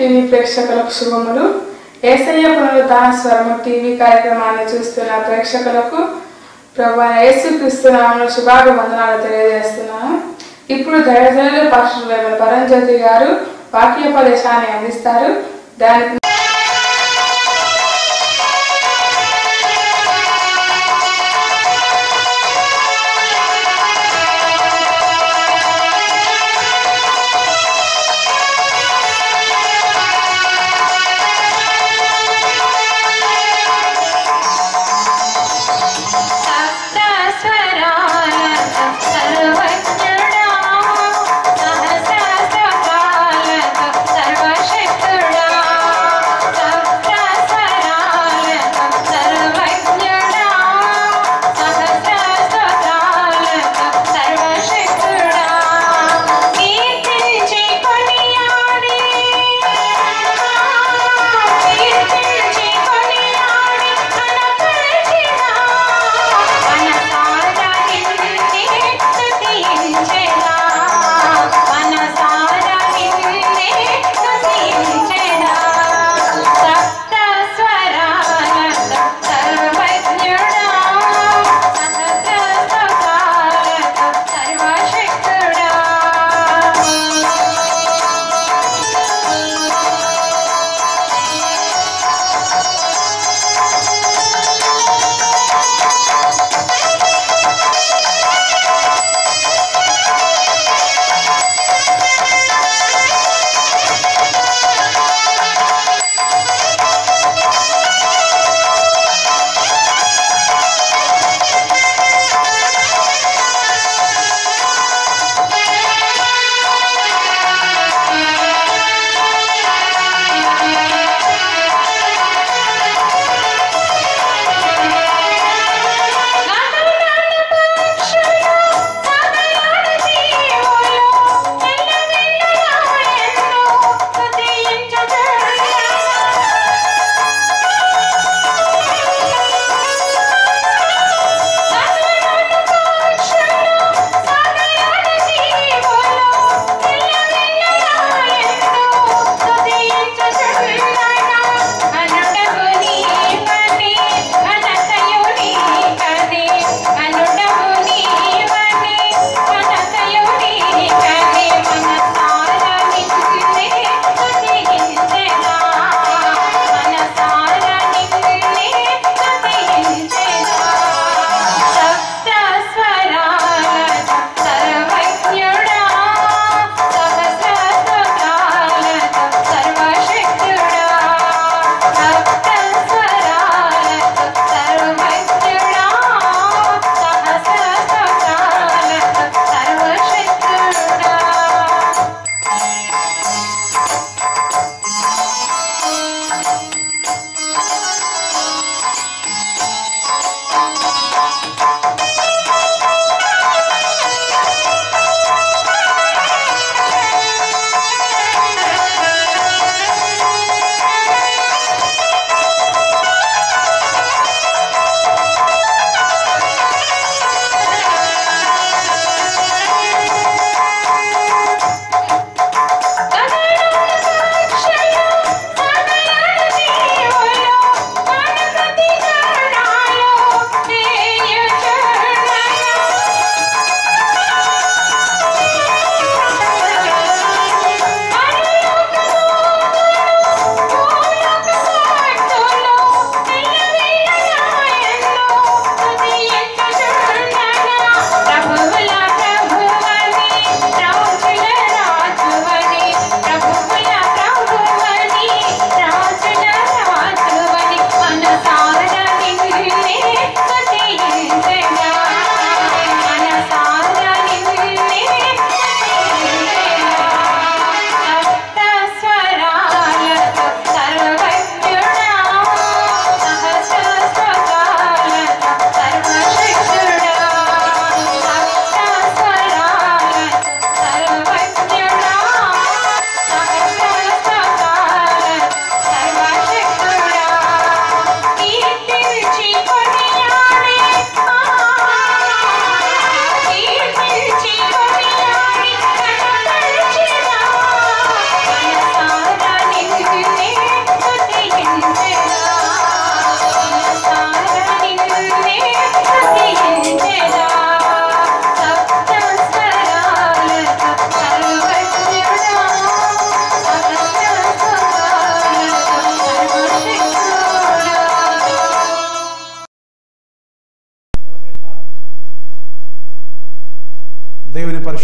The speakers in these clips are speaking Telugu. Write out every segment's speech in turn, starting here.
టీవీ ప్రేక్షకులకు శుభములు ఏసయ్య పునరుద్ధాన స్వరము టీవీ కార్యక్రమాన్ని చూస్తున్న ప్రేక్షకులకు ప్రభు యేసు క్రీస్తునామను శుభాభివందనాలు తెలియజేస్తున్నాను ఇప్పుడు దయజనులు పాస్టర్ పరంజ్యోతి గారు వాక్యోపదేశాన్ని అందిస్తారు దానికి సప్త స్వరాలతో సర్వజ్ఞుడా సహస్ర సకాలతో సర్వశక్తుడా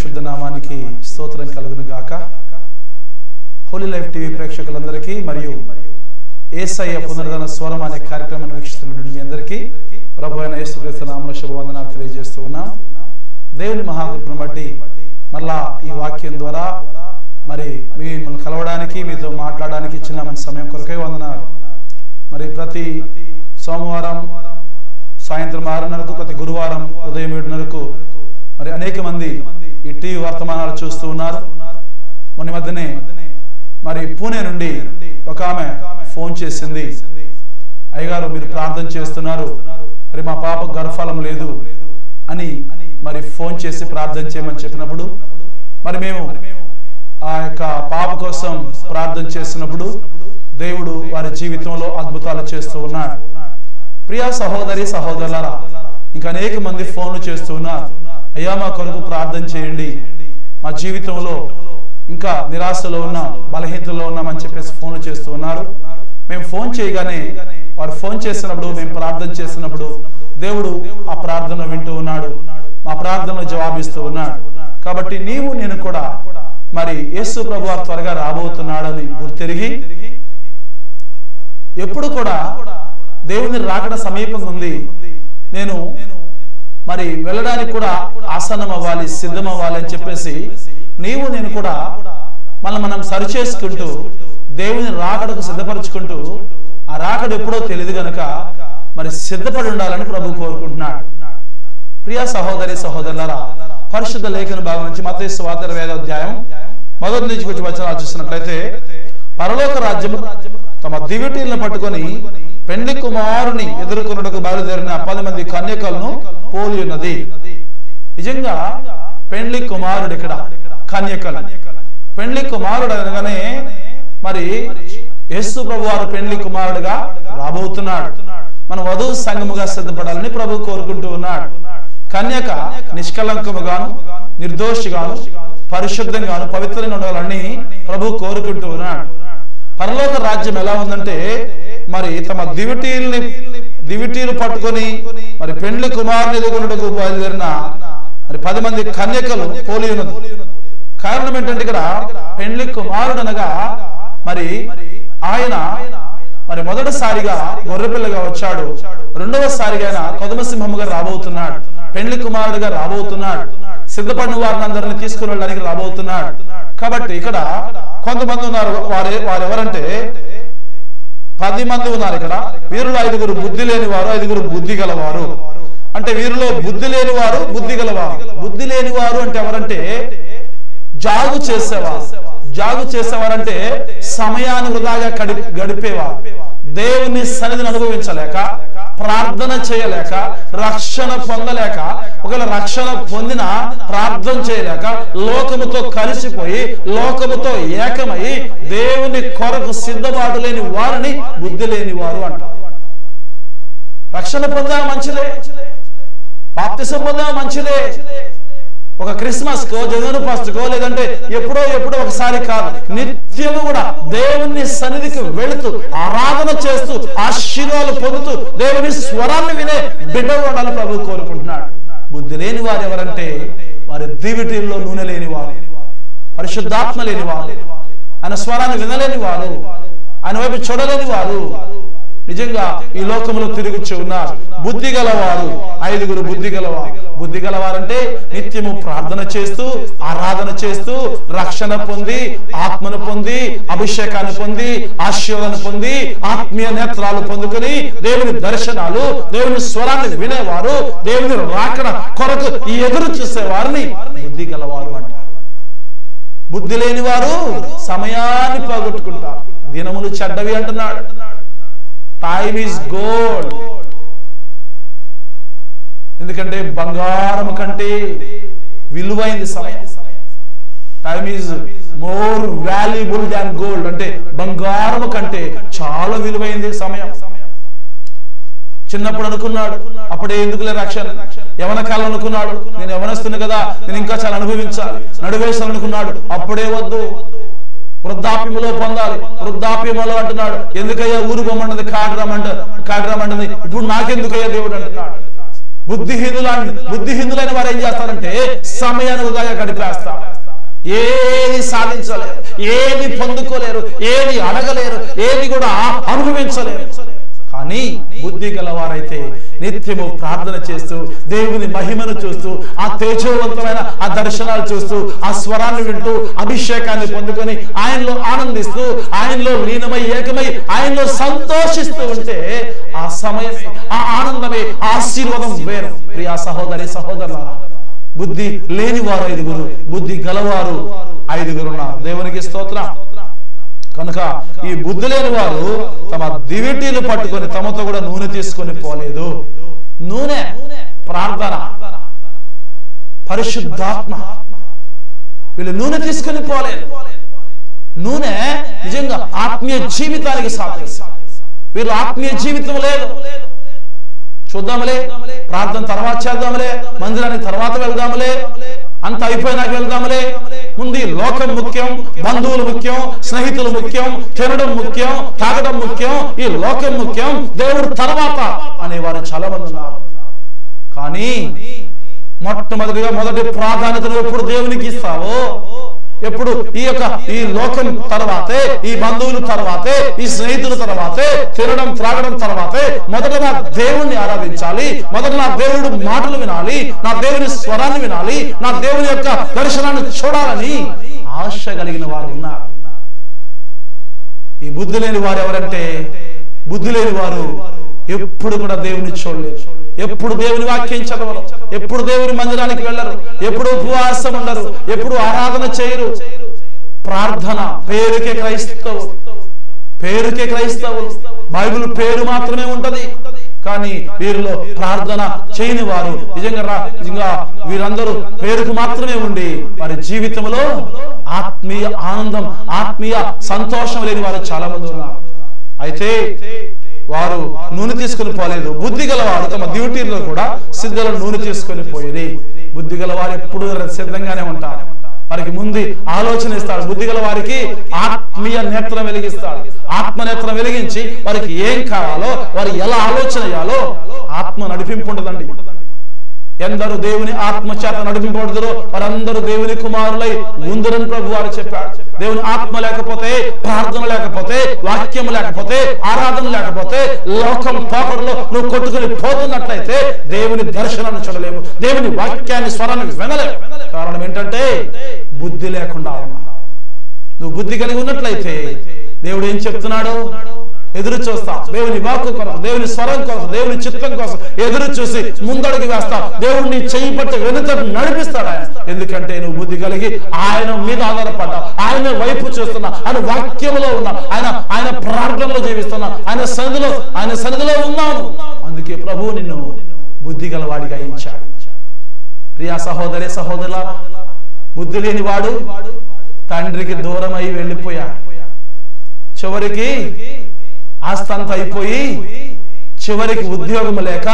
పరిశుద్ధ నామానికి స్తోత్రం కలుగును గాక హోలీ లైఫ్ టీవీ ప్రేక్షకులందరికీ మరియు ఏసయ్య పునరుద్ధరణ స్వరం అనే కార్యక్రమాన్ని వీక్షిస్తున్నటువంటి మీ అందరికీ ప్రభు అయిన యేసుక్రీస్తు నామములో శుభవందనాలు తెలియజేస్తూ ఉన్నాం దేవుని మహాకృపను బట్టి మరలా ఈ వాక్యం ద్వారా మరి మిమ్మల్ని కలవడానికి మీతో మాట్లాడడానికి ఇచ్చిన మంచి సమయం కొరకై వందనాలు మరి ప్రతి సోమవారం సాయంత్రం ఆరున్నరకు ప్రతి గురువారం ఉదయం ఏడున్నరకు మరి అనేక మంది ఈ టీవీ వర్తమానాలు చూస్తూ ఉన్నారు మొన్న మధ్యనే మరి పూణే నుండి ఒక ఆమె ఫోన్ చేసింది అయ్యగారు మీరు ప్రార్థన చేస్తున్నారు మరి మా పాప గర్భఫలం లేదు అని మరి ఫోన్ చేసి ప్రార్థన చేయమని చెప్పినప్పుడు మరి మేము ఆ యొక్క పాప కోసం ప్రార్థన చేసినప్పుడు దేవుడు వారి జీవితంలో అద్భుతాలు చేస్తూ ఉన్నాడు ప్రియా సహోదరి సహోదరులారా ఇంకా అనేక మంది ఫోన్లు చేస్తూ ఉన్నారు అయ్యా మా కొరకు ప్రార్థన చేయండి మా జీవితంలో ఇంకా నిరాశలో ఉన్నాం బలహీనతలో ఉన్నామని చెప్పేసి ఫోన్లు చేస్తూ ఉన్నారు మేము ఫోన్ చేయగానే వారు ఫోన్ చేసినప్పుడు మేము ప్రార్థన చేసినప్పుడు దేవుడు ఆ ప్రార్థన వింటూ ఉన్నాడు మా ప్రార్థనలో జవాబిస్తూ ఉన్నాడు కాబట్టి నీవు నేను కూడా మరి యేసు ప్రభు వారు త్వరగా రాబోతున్నాడని గుర్తెరిగి ఎప్పుడు కూడా దేవుని రాకడ సమీపంగా ఉంది నేను మరి వెళ్ళడానికి కూడా ఆసనం అవ్వాలి సిద్ధం అవ్వాలి అని చెప్పేసి నీవు నేను కూడా మనం మనం సరి చేసుకుంటూ దేవుని రాకడకు సిద్ధపరచుకుంటూ ఆ రాకడ ఎప్పుడో తెలియదు గనక మరి సిద్ధపడి ఉండాలని ప్రభు కోరుకుంటున్నాడు ప్రియ సహోదరి సహోదరులారా పరిశుద్ధ లేఖన భాగం నుంచి మత స్వాతంత్ర వేదోధ్యాయం మొదటి నుంచి కొంచెం వచనాలు చూసినట్లయితే పరలోక రాజ్యము తమ దివిటీలను పట్టుకొని పెండ్లి కుమారుని ఎదుర్కొన్నటకు బయలుదేరిన పది మంది కన్యకలను పోలి ఉన్నది నిజంగా పెండ్లి కుమారుడు ఇక్కడ కన్యకలు పెండ్లి కుమారుడు అనగానే మరి యేసు ప్రభు వారు పెండ్లి కుమారుడుగా రాబోతున్నాడు మన వధువు సంఘముగా సిద్ధపడాలని ప్రభు కోరుకుంటూ ఉన్నాడు కన్యక నిష్కలంకముగాను నిర్దోషిగాను పరిశుద్ధంగాను పవిత్రంగా ఉండాలని ప్రభు కోరుకుంటూ ఉన్నాడు పరలోక రాజ్యం ఎలా ఉందంటే మరి తమ దివిటీల్ని దివిటీలు పట్టుకొని మరి పెండ్లి కుమారుని ఎదుగునకు బయలుదేరిన మరి పది మంది కన్యకలు పోలి ఉన్నది కారణం ఏంటంటే ఇక్కడ పెండ్లి కుమారుడు అనగా మరి ఆయన మరి మొదటిసారిగా గొర్రెపిల్లగా వచ్చాడు రెండవసారిగా ఆయన కొదమ సింహముగా రాబోతున్నాడు పెండ్లి కుమారుడుగా రాబోతున్నాడు సిద్ధపడిన వారిని అందరిని తీసుకుని వెళ్ళడానికి రాబోతున్నాడు కాబట్టి ఇక్కడ కొంతమంది ఉన్నారు వారు వారు ఎవరంటే పది మంది ఉన్నారు ఇక్కడ వీరిలో ఐదుగురు బుద్ధి లేని వారు ఐదుగురు బుద్ధి గలవారు అంటే వీరిలో బుద్ధి లేని వారు బుద్ధి గలవారు బుద్ధి లేని వారు అంటే ఎవరంటే జాగు చేసేవారు జాగు చేసేవారంటే సమయాన్ని వృధాగా గడి గడిపేవారు దేవుని సన్నిధిని అనుభవించలేక ప్రార్థన చేయలేక రక్షణ పొందలేక ఒకవేళ రక్షణ పొందిన ప్రార్థన చేయలేక లోకముతో కలిసిపోయి లోకముతో ఏకమై దేవుని కొరకు సిద్ధపాటు లేని వారిని బుద్ధి లేని వారు అంటారు రక్షణ పొందా మంచిదే బాప్తిసం పొందా మంచిదే ఒక క్రిస్మస్ కో జగన్ ఫస్ట్ కో లేదంటే ఎప్పుడో ఎప్పుడో ఒకసారి కాదు నిత్యము కూడా దేవుని సన్నిధికి వెళుతూ ఆరాధన చేస్తూ ఆశీర్వాదాలు పొందుతూ దేవుని స్వరాన్ని వినే బిడ్డ ఉండాలని ప్రభు కోరుకుంటున్నాడు బుద్ధి లేని వారు ఎవరంటే వారి దివిటీల్లో నూనె లేని వారు పరిశుద్ధాత్మ లేని వారు ఆయన స్వరాన్ని వినలేని వారు ఆయన వైపు చూడలేని వారు నిజంగా ఈ లోకంలో తిరుగుచు ఉన్నారు బుద్ధి గలవారు ఐదుగురు బుద్ధి గలవారు బుద్ధి గలవారంటే నిత్యము ప్రార్థన చేస్తూ ఆరాధన చేస్తూ రక్షణ పొంది ఆత్మను పొంది అభిషేకాన్ని పొంది ఆశీర్వాదం పొంది ఆత్మీయ నేత్రాలు పొందుకొని దేవుని దర్శనాలు దేవుని స్వరాన్ని వినేవారు దేవుని రాకడ కొరకు ఎదురు చూసే వారిని బుద్ధి గలవారు అంటారు బుద్ధి లేని వారు సమయాన్ని పోగొట్టుకుంటారు దినములు చెడ్డవి అంటున్నాడు టైమ్ ఈజ్ గోల్డ్ ఎందుకంటే బంగారం కంటే విలువైంది సమయం time is more valuable than gold అంటే బంగారం కంటే చాలా విలువైంది సమయం చిన్నప్పుడు అనుకున్నాడు అప్పుడే ఎందుకులే రక్షణ యవన కాలం అనుకున్నాడు నేను యవనస్తున్నా కదా నేను ఇంకా చాలా అనుభవించాలి నడువేశాను అనుకున్నాడు అప్పుడే వద్దు వృద్ధాప్యములో పొందాలి వృద్ధాప్యములో అంటున్నాడు ఎందుకయ్యా ఊరు పొమ్మంటది కాడరామంట కాడరామంటది ఇప్పుడు నాకెందుకయ్యా దేవుడు అంటున్నాడు బుద్ధిహీనుల బుద్ధిహీనులైన వారు ఏం చేస్తారంటే సమయాన్ని వృధాగా గడిపేస్తారు ఏది సాధించలేరు ఏది పొందుకోలేరు ఏది అడగలేరు ఏది కూడా అనుభవించలేరు కానీ బుద్ధి గలవారైతే నిత్యము ప్రార్థన చేస్తూ దేవుని మహిమను చూస్తూ ఆ తేజోవంతమైన ఆ దర్శనాలు చూస్తూ ఆ స్వరాన్ని వింటూ అభిషేకాన్ని పొందుకొని ఆయనలో ఆనందిస్తూ ఆయనలో లీనమై ఏకమై ఆయనలో సంతోషిస్తూ ఉంటే ఆ సమయమే ఆ ఆనందమే ఆ ఆశీర్వాదం వేరు ప్రియా సహోదరి సహోదరులారా బుద్ధి లేనివారు ఐదుగురు బుద్ధి గలవారు ఐదుగురు ఉన్నారు దేవునికి స్తోత్రం కనుక ఈ బుద్ధి లేని వారు తమ దివిటీలు పట్టుకొని తమతో కూడా నూనె తీసుకొని పోలేదు నూనె ప్రార్థన పరిశుద్ధాత్మ వీళ్ళు నూనె తీసుకొని పోలేదు నూనె నిజంగా ఆత్మీయ జీవితానికి సాధన వీళ్ళు ఆత్మీయ జీవితం లేదు చూద్దాంలే ప్రార్థన తర్వాత చేద్దాంలే మందిరానికి తర్వాత వెళ్దాంలే అంత అయిపోయినాక వెళ్దాంలే ముందు ఈ లోకం ముఖ్యం బంధువులు ముఖ్యం స్నేహితులు ముఖ్యం తినడం ముఖ్యం తాగడం ముఖ్యం ఈ లోకం ముఖ్యం దేవుడు తర్వాత అనేవారు చాలా మంది ఉన్నారు కానీ మొట్టమొదటిగా మొదటి ప్రాధాన్యతను ఎప్పుడు దేవునికి ఇస్తావో ఎప్పుడు ఈ యొక్క ఈ లోకం తర్వాతే ఈ బంధువులు తర్వాతే ఈ స్నేహితుల తర్వాతే తినడం త్రాగడం తర్వాతే మొదట నా దేవుణ్ణి ఆరాధించాలి మొదట నా దేవుడు మాటలు వినాలి నా దేవుని స్వరాన్ని వినాలి నా దేవుని యొక్క దర్శనాన్ని చూడాలని ఆశ కలిగిన వారు ఉన్నారు ఈ బుద్ధి లేని వారు ఎవరంటే బుద్ధి లేని వారు ఎప్పుడు కూడా దేవుని చూడలేదు ఎప్పుడు దేవుని వాక్యం చదవరు ఎప్పుడు దేవుని మందిరానికి వెళ్ళరు ఎప్పుడు ఉపవాసం ఉండరు ఎప్పుడు ఆరాధన చేయరు ప్రార్థన పేరుకే క్రైస్తవులు పేరుకే క్రైస్తవులు బైబిల్ పేరు మాత్రమే ఉంటది కానీ వీరిలో ప్రార్థన చేయని వారు నిజంగా రా- నిజంగా వీరందరూ పేరుకు మాత్రమే ఉండి వారి జీవితంలో ఆత్మీయ ఆనందం ఆత్మీయ సంతోషం లేని వారు చాలా మంది ఉన్నారు అయితే వారు నూనె తీసుకుని పోలేదు బుద్ధి గలవారు తమ డ్యూటీలో కూడా సిద్ధుల నూనె తీసుకొని పోయి బుద్ధి గలవారు ఎప్పుడు సిద్ధంగానే ఉంటారు వారికి ముందు ఆలోచన ఇస్తాడు బుద్ధి గల వారికి ఆత్మీయ నేత్రం వెలిగిస్తాడు ఆత్మ నేత్రం వెలిగించి వారికి ఏం కావాలో వారు ఎలా ఆలోచన చేయాలో ఆత్మ నడిపింపు ఉండదండి ఎందరు దేవుని ఆత్మ చేత నడిపింపబడుతురో వారందరూ దేవుని కుమారులై ఉందరని ప్రభు వారు చెప్పాడు దేవుని ఆత్మ లేకపోతే ప్రార్థన లేకపోతే వాక్యం లేకపోతే ఆరాధన లేకపోతే లోకం పోకడలో నువ్వు కొట్టుకుని పోతున్నట్లయితే దేవుని దర్శనాన్ని చూడలేవు దేవుని వాక్యాన్ని స్వరాన్ని వినలేవు కారణం ఏంటంటే బుద్ధి లేకుండా ఉన్నా నువ్వు బుద్ధి కలిగి ఉన్నట్లయితే దేవుడు ఏం చెప్తున్నాడు ఎదురు చూస్తా దేవుని వాక్కు కొరకు దేవుని స్వరం కోసం దేవుని చిత్తం కోసం ఎదురు చూసి ముందడుగు వేస్తా దేవుడిని చెయ్యి పట్టి వెనుక నడిపిస్తాడు ఆయన ఎందుకంటే నువ్వు బుద్ధి కలిగి ఆయన మీద ఆధారపడ్డా ఆయన వైపు చూస్తున్నా ఆయన వాక్యంలో ఉన్నా ఆయన ఆయన ప్రార్థనలో జీవిస్తున్నా ఆయన సన్నిధిలో ఆయన సన్నిధిలో ఉన్నాను అందుకే ప్రభువు నిన్ను బుద్ధి గలవాడిగా ఇచ్చాడు ప్రియా సహోదరి సహోదరుల బుద్ధి లేని వాడు తండ్రికి దూరమై వెళ్ళిపోయాడు చివరికి ఆస్తంతా అయిపోయి చివరికి ఉద్యోగం లేక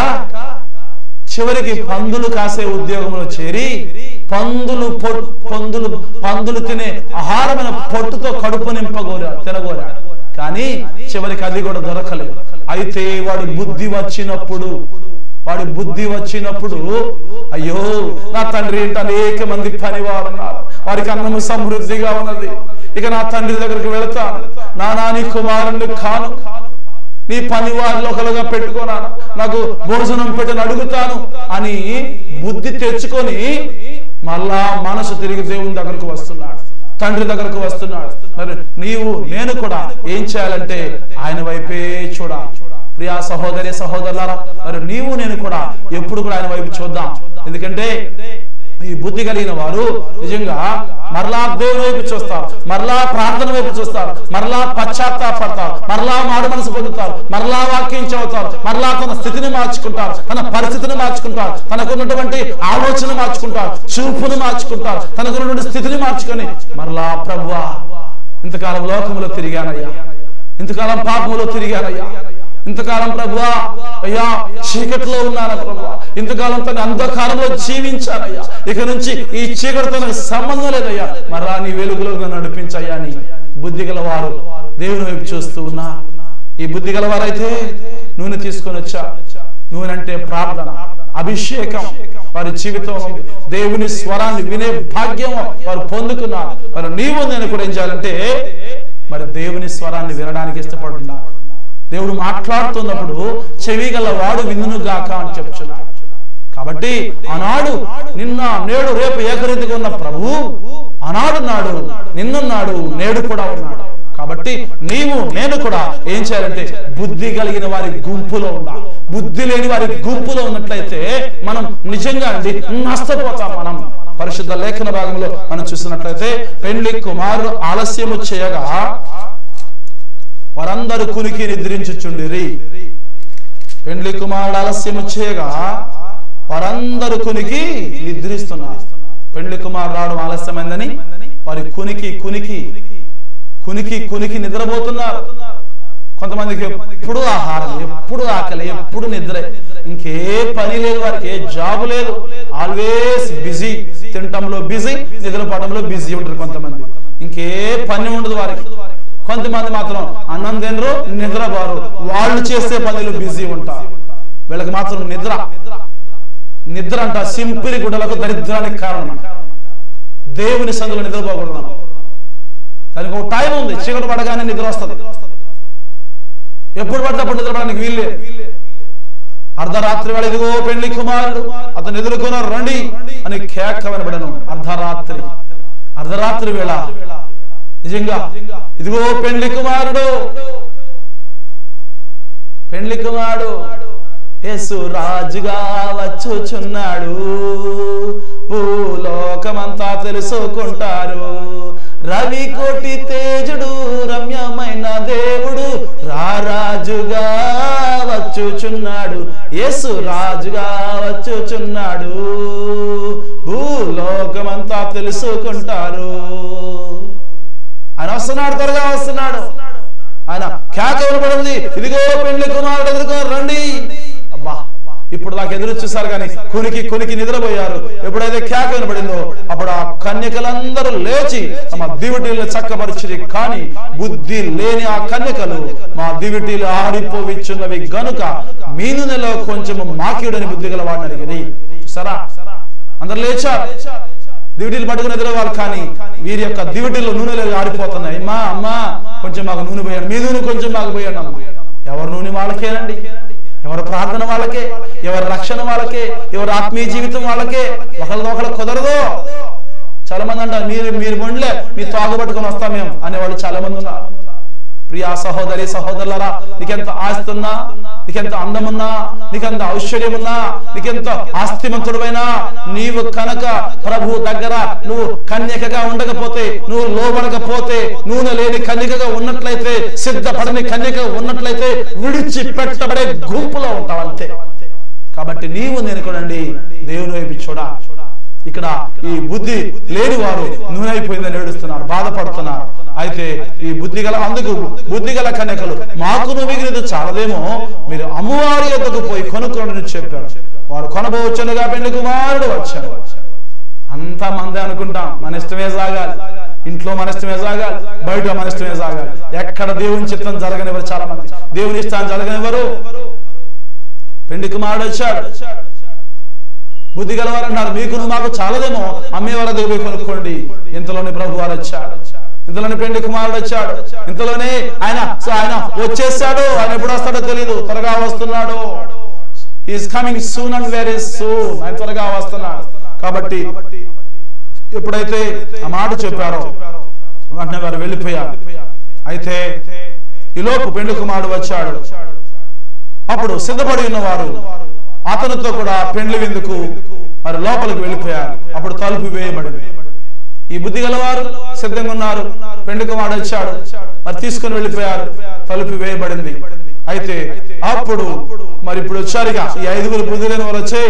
చివరికి పందులు కాసే ఉద్యోగంలో చేరి పందులు పొ- పందులు పందులు తినే ఆహారమైన పొట్టుతో కడుపు నింపగోరాడు తినగోరాడు కానీ చివరికి అది కూడా దొరకలేదు అయితే వాడి బుద్ధి వచ్చినప్పుడు వాడి బుద్ధి వచ్చినప్పుడు అయ్యో నా తండ్రి ఏంటి అనేక మంది పనివారు ఉన్నారు వారికి అన్నము సమృద్ధిగా ఉన్నది ఇక నా తండ్రి దగ్గరికి వెళతాను నా నాని కుమారుని కాను నీ పని వారిలో ఒకలుగా పెట్టుకున్నాను నాకు భోజనం పెట్టని అడుగుతాను అని బుద్ధి తెచ్చుకొని మళ్ళా మనసు తిరిగి దేవుని దగ్గరకు వస్తున్నాడు తండ్రి దగ్గరకు వస్తున్నాడు మరి నీవు నేను కూడా ఏం చేయాలంటే ఆయన వైపే చూడాలి ప్రియా సహోదరి సహోదరులారా మరి నీవు నేను కూడా ఎప్పుడు కూడా ఆయన వైపు చూద్దాం ఎందుకంటే ఈ బుద్ధి కలిగిన వారు నిజంగా మరలా దేవుని వైపు చూస్తారు మరలా ప్రార్థన వైపు చూస్తారు మరలా పశ్చాత్తాపడతారు మరలా మాడు మనసు పొందుతారు మరలా వాక్యం చదువుతారు మరలా తన స్థితిని మార్చుకుంటారు తన పరిస్థితిని మార్చుకుంటారు తనకున్నటువంటి ఆలోచన మార్చుకుంటారు చూపును మార్చుకుంటారు తనకున్నటువంటి స్థితిని మార్చుకొని మరలా ప్రభువా ఇంతకాలం లోకంలో తిరిగానయ్యా ఇంతకాలం పాపములో తిరిగానయ్యా ఇంతకాలం ప్రభువా అయ్యా చీకట్లో ఉన్నాను ప్రభువా ఇంతకాలం తన అంధకారంలో జీవించానయ్యా ఇక నుంచి ఈ చీకటితో నాకు సంబంధం లేదయ్యా మరలా నీ వెలుగులో నన్ను నడిపించయ్యా అని బుద్ధి గలవారు దేవుని వైపు చూస్తూ ఉన్నా ఈ బుద్ధి గలవారైతే నూనె తీసుకొని వచ్చా నూనె అంటే ప్రార్థన అభిషేకం వారి జీవితంలో ఉంది దేవుని స్వరాన్ని వినే భాగ్యం వారు పొందుకున్నారు మరి నీవు నేను కూడా ఏం చేయాలంటే మరి దేవుని స్వరాన్ని వినడానికి ఇష్టపడుతున్నారు దేవుడు మాట్లాడుతున్నప్పుడు చెవి గల వాడు వినును గాక అని చెప్తున్నాడు కాబట్టి ఆనాడు నిన్న నేడు రేపు ఏకరీతిగా ఉన్న ప్రభు ఆనాడు నాడు నిన్నున్నాడు నేడు కూడా ఉన్నాడు కాబట్టి నీవు నేను కూడా ఏం చేయాలంటే బుద్ధి కలిగిన వారి గుంపులో ఉండాలి బుద్ధి లేని వారి గుంపులో ఉన్నట్లయితే మనం నిజంగా అండి నష్టపోతాం మనం పరిశుద్ధ లేఖన భాగంలో మనం చూసినట్లయితే పెళ్లి కుమారుడు ఆలస్యము చేయగా వారందరూ కునికి నిద్రించుచుండిరి పెండ్లి కుమారుడు ఆలస్యం చేయగా వారందరూ కునికి నిద్రిస్తున్నారు పెండ్లి కుమారుడు రావడం ఆలస్యమైందని వారి కునికి కునికి కునికి కునికి నిద్రపోతున్నారు కొంతమందికి ఎప్పుడు ఆహారం ఎప్పుడు ఆకలి ఎప్పుడు నిద్ర ఇంకే పని లేదు వారికి ఏ జాబ్ లేదు ఆల్వేస్ బిజీ తినటంలో బిజీ నిద్రపోవడంలో బిజీ ఉంటారు కొంతమంది ఇంకే పని ఉండదు వారికి కొంతమంది మాత్రం అన్నం తినరు నిద్రపోరు వాళ్ళు చేసే పనులు బిజీ ఉంటారు వీళ్ళకి మాత్రం నిద్ర నిద్ర అంట సింపిరి గుడ్డలకు దరిద్రానికి కారణం దేవుని సందులో నిద్రపోకూడదు మనం. దానికి ఒక టైం ఉంది చీకటి పడగానే నిద్ర వస్తుంది ఎప్పుడు పడితే అప్పుడు నిద్రపడడానికి వీళ్ళే అర్ధరాత్రి వేళ ఇదిగో పెళ్లి కుమారుడు అతను ఎదుర్కొన్నారు రండి అని కేక వినబడను అర్ధరాత్రి అర్ధరాత్రి వేళ నిజంగా ఇదిగో పెళ్లి కుమారుడు పెళ్లి కుమారుడు యేసు రాజుగా వచ్చుచున్నాడు భూలోకమంతా తెలుసుకుంటారు రవి కోటి తేజుడు రమ్యమైన దేవుడు రారాజుగా వచ్చుచున్నాడు యేసు రాజుగా వచ్చుచున్నాడు భూలోకమంతా తెలుసుకుంటారు ఆయన వస్తున్నాడు త్వరగా వస్తున్నాడు ఆయన కేక వినపడింది ఇదిగో పెళ్లి కుమారుడు ఎదుర్కో రండి అబ్బా ఇప్పుడు నాకు ఎదురు చూశారు కానీ కునికి కునికి నిద్రపోయారు ఎప్పుడైతే కేక వినపడిందో అప్పుడు ఆ కన్యకలందరూ లేచి తమ దివిటీలను చక్కపరిచిరి కానీ బుద్ధి లేని ఆ కన్యకలు మా దివిటీలు ఆరిపోవిచ్చున్నవి గనుక మీ నూనెలో కొంచెం మాకియుడని బుద్ధి గల వాడిని అడిగిరి సరా అందరు లేచారు దివిటీలు పట్టుకుని ఎదురవాలి కానీ వీరి యొక్క దివిటీల్లో నూనెలు ఆరిపోతున్నాయి అమ్మా అమ్మా కొంచెం మాకు నూనె పోయాడు మీ నూనె కొంచెం మాకు పోయాడు అమ్మ ఎవరు నూనె వాళ్ళకేనండి ఎవరి ప్రార్థన వాళ్ళకే ఎవరి రక్షణ వాళ్ళకే ఎవరి ఆత్మీయ జీవితం వాళ్ళకే ఒకళ్ళ ఒకళ్ళు కుదరదు చాలా మంది అంటారు మీరు మీరు మొండ్లే మీ తాగు పట్టుకొని వస్తాం మేము అనేవాళ్ళు చాలా మంది ఉన్నారు ప్రియా సహోదరి సహోదరులరా నీకెంత ఆస్తి ఉన్నా నీకెంత అందమున్నా నీకెంత ఐశ్వర్యమున్నా నీకెంత ఆస్తిమంతుడమైనా నీవు కనుక ప్రభు దగ్గర నువ్వు కన్యకగా ఉండకపోతే నువ్వు లోబడకపోతే నూనె లేని కన్యకగా ఉన్నట్లయితే సిద్ధపడని కన్యక ఉన్నట్లయితే విడిచి పెట్టబడే గుంపులో ఉంటావు అంతే కాబట్టి నీవు నేను కొనండి దేవుని వైపు చూడా ఇక్కడ ఈ బుద్ధి లేని వారు నూనె అయిపోయిందని ఏడుస్తున్నారు బాధపడుతున్నారు అయితే ఈ బుద్ధి గల అందుకు బుద్ధి గల కన్యకలు మాకు మిగిలినది చాలదేమో మీరు అమ్మవారి యొద్దకు పోయి కొనుక్కోండి అని చెప్పారు వారు కొనబోచుండగా పెళ్లి కుమారుడు వచ్చాడు అంతా మందే అనుకుంటాం మన ఇష్టమే సాగాలి ఇంట్లో మన ఇష్టమే సాగాలి బయట మన ఇష్టమే సాగాలి ఎక్కడ దేవుని చిత్తం జరగనివ్వరు చాలా మంది దేవుని ఇష్టాన్ని జరగనివ్వరు పెళ్లి కుమారుడు వచ్చాడు బుద్ధి గలవారు అన్నారు మీకు మాకు చాలదేమో అమ్మేవారి దగ్గర పోయి కొనుక్కోండి ఇంతలోనే ప్రభు వారు వచ్చాడు ఇంతలోనే పెండి కుమారుడు వచ్చాడు ఇంతలోనే ఆయన సో ఆయన వచ్చేసాడు ఆయన ఎప్పుడు వస్తాడో తెలియదు త్వరగా వస్తున్నాడు is coming soon and very soon ఆయన త్వరగా వస్తున్నాడు కాబట్టి ఎప్పుడైతే ఆ మాట చెప్పారో వెంటనే వారు వెళ్ళిపోయారు అయితే ఈలోపు పెండి కుమారుడు వచ్చాడు అప్పుడు సిద్ధపడి ఉన్నవారు అతనితో కూడా పెండ్లి విందుకు మరి లోపలికి వెళ్ళిపోయారు అప్పుడు తలుపు వేయబడింది ఈ బుద్ధి గలవారు సిద్ధంగా ఉన్నారు పెండ్లి కుమారుడు వచ్చాడు మరి తీసుకుని వెళ్ళిపోయారు తలుపు వేయబడింది అయితే అప్పుడు మరి ఇప్పుడు వచ్చారుగా ఈ ఐదుగురు బుద్ధి లేని వారు వచ్చే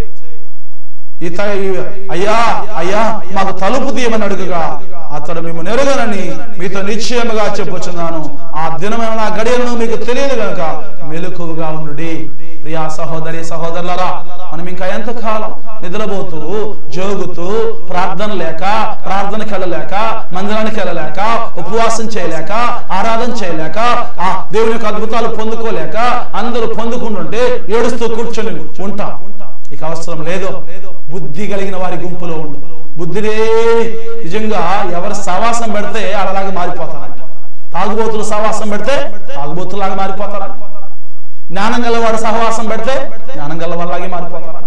ఈ త- ఈ అయ్యా అయ్యా మాకు తలుపు తీయమని అడుగుగా అతడు మేము నెరగనని మీతో నిశ్చయముగా చెప్పుచున్నాను ఆ దినమైన ఆ గడియలను మీకు తెలియదు కనుక మెలకువగా ఉండుడి ప్రియా సహోదరి సహోదరులరా మనం ఇంకా ఎంతకాలం నిద్రపోతూ జోగుతూ ప్రార్థన లేక ప్రార్థనకి వెళ్ళలేక మందిరానికి వెళ్ళలేక ఉపవాసం చేయలేక ఆరాధన చేయలేక ఆ దేవుని యొక్క అద్భుతాలు పొందుకోలేక అందరూ పొందుకుంటుంటే ఏడుస్తూ కూర్చొని ఉంటాం నీకు అవసరం లేదో బుద్ధి కలిగిన వారి గుంపులో ఉండు బుద్ధినే నిజంగా ఎవరు సవాసం పెడితే అలాగే మారిపోతారంట తాగుబోతులు సహవాసం పెడితే తాగుబోతులాగా మారిపోతారంట జ్ఞానం గలవాడు సహవాసం పెడితే జ్ఞానం గలవాళ్ళలాగే మారిపోతారంట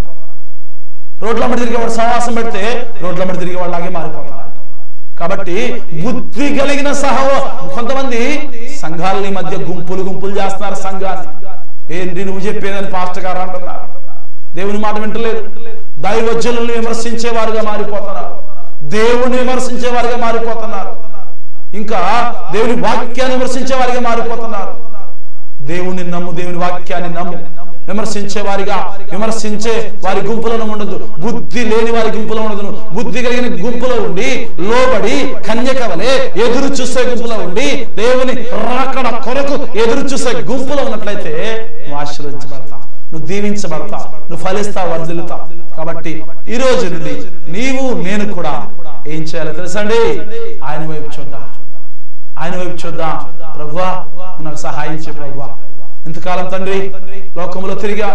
రోడ్ల మీద తిరిగే వాడు సహవాసం పెడితే రోడ్ల మీద తిరిగే వాళ్ళలాగే మారిపోతారంట కాబట్టి బుద్ధి కలిగిన సహవ కొంతమంది సంఘాలని మధ్య గుంపులు గుంపులు చేస్తున్నారు సంఘాన్ని ఏంటి నువ్వు చెప్పేదని పాస్టర్ గారు అంటున్నారు దేవుని మాట వింటలేదు దైవజనులను విమర్శించేవారుగా మారిపోతున్నారు దేవుని విమర్శించేవారుగా మారిపోతున్నారు ఇంకా దేవుని వాక్యాన్ని విమర్శించే వారిగా మారిపోతున్నారు దేవుని నమ్ము దేవుని వాక్యాన్ని నమ్ము విమర్శించే వారిగా విమర్శించే వారి గుంపులను ఉండదు బుద్ధి లేని వారి గుంపులో ఉండదు బుద్ధి కలిగిన గుంపులో ఉండి లోబడి కన్యక వలె ఎదురు చూసే గుంపులో ఉండి దేవుని రాకడ కొరకు ఎదురు చూసే గుంపులో ఉన్నట్లయితే నువ్వు ఆశీర్వదించబడతా నువ్వు దీవించబడతా నువ్వు ఫలిస్తావు వర్ధిల్లుతావు కాబట్టి ఈ రోజు నుండి నీవు నేను కూడా ఏం చేయాలో తెలుసండి ఆయన వైపు చూద్దాం ఆయన వైపు చూద్దాం ప్రభువా నువ్వు నాకు సహాయం చే ప్రభువా ఇంతకాలం తండ్రి లోకంలో తిరిగా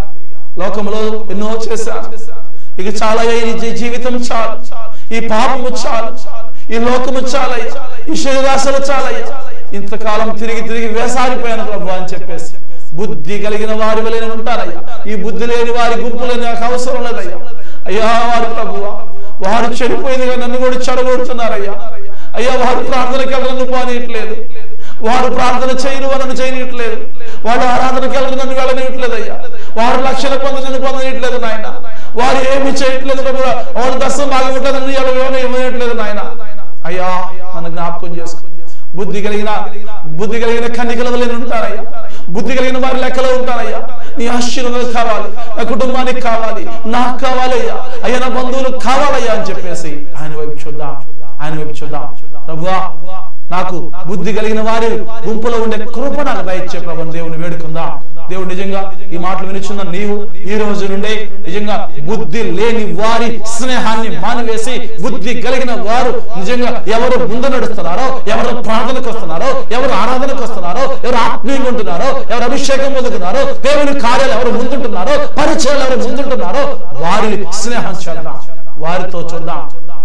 లోకంలో ఎన్నో చేశా ఇక చాలా అయ్యా, ఈ జీ- జీవితం చాలు ఈ పాపము చాలు ఈ లోకము చాలయ్యా ఈ శరీరాశలు చాలయ్యా ఇంతకాలం తిరిగి తిరిగి వేసారిపోయాను ప్రభు అని చెప్పేసి బుద్ధి కలిగిన వారి వలె నేను ఉంటానయ్యా ఈ బుద్ధి లేని వారి గుంపులో నాకు అవసరం లేదయ్యా అయ్యా వారి ప్రభువా వారు చెడిపోయిందిగా నన్ను కూడా చెడగొడుతున్నారయ్యా అయ్యా వారు ప్రార్థనకి వెళ్ళను పోనీయట్లేదు వారు ప్రార్థన చేయను నన్ను చేయనీయట్లేదు వారు ఆరాధనకి వెళ్ళను నన్ను వెళ్ళనియట్లేదు అయ్యా వారు లక్షల పొంద నన్ను పొందనీయట్లేదు నాయన వారు ఏమి చేయట్లేదు ప్రభు వారు దశం బాగుంటుంది నన్ను ఎవరు ఇవ్వనట్లేదు నాయన అయ్యా నన్ను జ్ఞాపకం చేసుకో బుద్ధి కలిగిన బుద్ధి కలిగిన కన్నికల వల్ల నేను ఉంటానయ్యా బుద్ధి కలిగిన వారి లెక్కలో ఉంటానయ్యా నీ ఆశీర్వాదం కావాలి నా కుటుంబానికి కావాలి నాకు కావాలి అయ్యా అయ్యా నా బంధువులు కావాలయ్యా అని చెప్పేసి ఆయన వైపు చూద్దాం ఆయన వైపు చూద్దాం ప్రభువా నాకు బుద్ధి కలిగిన వారి గుంపులో ఉండే కృప నాకు దయచే ప్రభు దేవుని వేడుకుందాం దేవుడు నిజంగా ఈ మాటలు వినిచున్న నీవు ఈ రోజు నుండే నిజంగా బుద్ధి లేని వారి స్నేహాన్ని మానివేసి బుద్ధి కలిగిన వారు నిజంగా ఎవరు ముందు నడుస్తున్నారో ఎవరు ప్రార్థనకు వస్తున్నారో ఎవరు ఆరాధనకు వస్తున్నారో ఎవరు ఆత్మీయంగా ఉంటున్నారో ఎవరు అభిషేకం పొందుతున్నారో దేవుని కార్యాలు ఎవరు ముందుంటున్నారో పరిచయాలు ఎవరు ముందుంటున్నారో వారి స్నేహం చేద్దాం వారితో చూద్దాం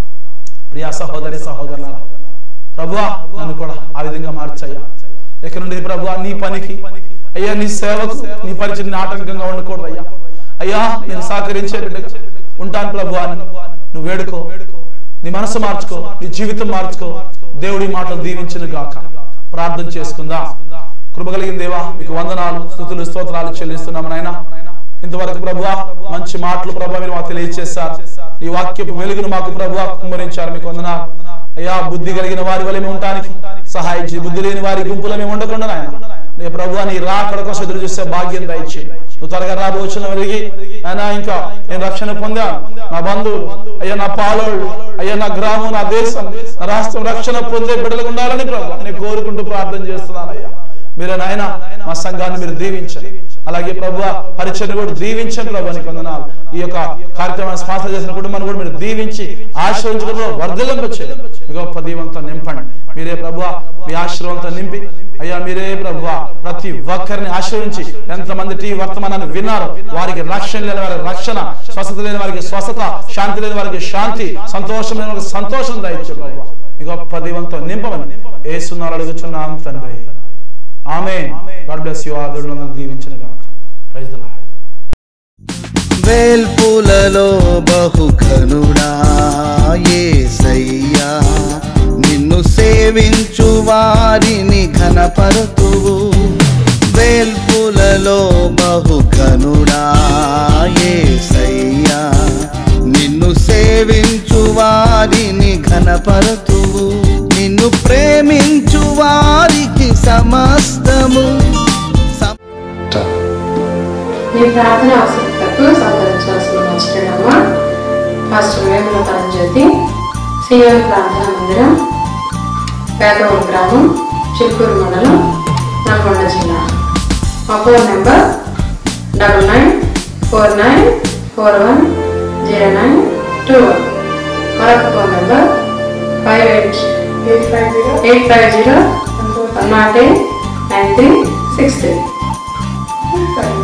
ప్రియా సహోదరి సహోదరులారా ప్రభువా నన్ను కూడా ఆ విధంగా మార్చయ్యా ఇక నుండి ప్రభువా నీ పనికి అయ్యా నీ సేవకు నీ పరిచయం ఆటంకంగా ఉండకూడదు అయ్యా అయ్యా నేను సహకరించే బిడ్డగా ఉంటాను ప్రభువా అని నువ్వు వేడుకో నీ మనసు మార్చుకో నీ జీవితం మార్చుకో దేవుడి మాటలు దీవించిన గాక ప్రార్థన చేసుకుందా కృప కలిగిన దేవా మీకు వందనాలు స్థుతులు స్తోత్రాలు చెల్లిస్తున్నాము నాయన ఇంతవరకు ప్రభువా మంచి మాటలు ప్రభు మీరు మాకు తెలియజేశారు నీ వాక్యపు వెలుగును మాకు ప్రభువా కుమ్మరించారు మీకు వందనాలు అయ్యా బుద్ధి కలిగిన వారి వల్ల మేము ఉండటానికి సహాయించి బుద్ధి లేని వారి గుంపులో మేము ఉండకుండా నాయన నీ ప్రభు నీ రాకడ కోసం ఎదురు చూసే భాగ్యం దయచి నువ్వు త్వరగా రాబోచున్న వెలిగి అయినా ఇంకా నేను రక్షణ పొందాను నా బంధువులు అయ్యా నా పాలోళ్ళు అయ్యా నా గ్రామం నా దేశం నా రాష్ట్రం రక్షణ పొందే బిడ్డలకు ఉండాలని ప్రభు నేను కోరుకుంటూ ప్రార్థన చేస్తున్నాను అయ్యా మీరే నాయన మా సంఘాన్ని మీరు దీవించండి అలాగే ప్రభు పరిచయం కూడా దీవించండి ప్రభు నీకు వందనాలు ఈ యొక్క కార్యక్రమాన్ని స్పాన్సర్ చేసిన కుటుంబాన్ని కూడా మీరు దీవించి ఆశీర్వదించడంలో వర్ధలింపచేయండి మీ గొప్ప దీవంతో నింపండి మీరే ప్రభు మీ ఆశీర్వాదంతో నింపి అయ్యా మీరే ప్రభు ప్రతి ఒక్కరిని ఆశీర్వించి ఎంతమంది టీ వర్తమానాన్ని విన్నారో వారికి రక్షణ లేని వారికి రక్షణ స్వస్థత లేని వారికి స్వస్థత శాంతి లేని వారికి శాంతి సంతోషం లేని వారికి సంతోషం దయచే ప్రభు మీ గొప్ప దీవంతో నింపమని ఏసున్నారు అడుగుచున్నాం తండ్రి ఆమె గాడ్ బ్లెస్ యు ఆల్ దేవుడు మిమ్మల్ని దీవించిన గాక ప్రైజ్ ది లార్డ్ వేల్పులలో బహుఘనుడా యేసయ్యా నిన్ను సేవించు వారిని ఘనపరుతువు వేల్పులలో బహుఘనుడా యేసయ్యా నిన్ను సేవించు వారిని ఘనపరుతువు నిన్ను ప్రేమించు వారికి సమస్తము సమ మీ ప్రార్థన అవసరతకు సంప్రదించవలసిన నచ్చడమ్మ ఫస్ట్ వేముల పరంజ్యోతి సియోని ప్రార్థన మందిరం వేదవరం గ్రామం చిలుకూరు మండలం నల్గొండ జిల్లా మా phone number double nine four nine four one zero nine two one మరొక phone number five eight eight five zero eight five zero one four one nought eight nine three six three five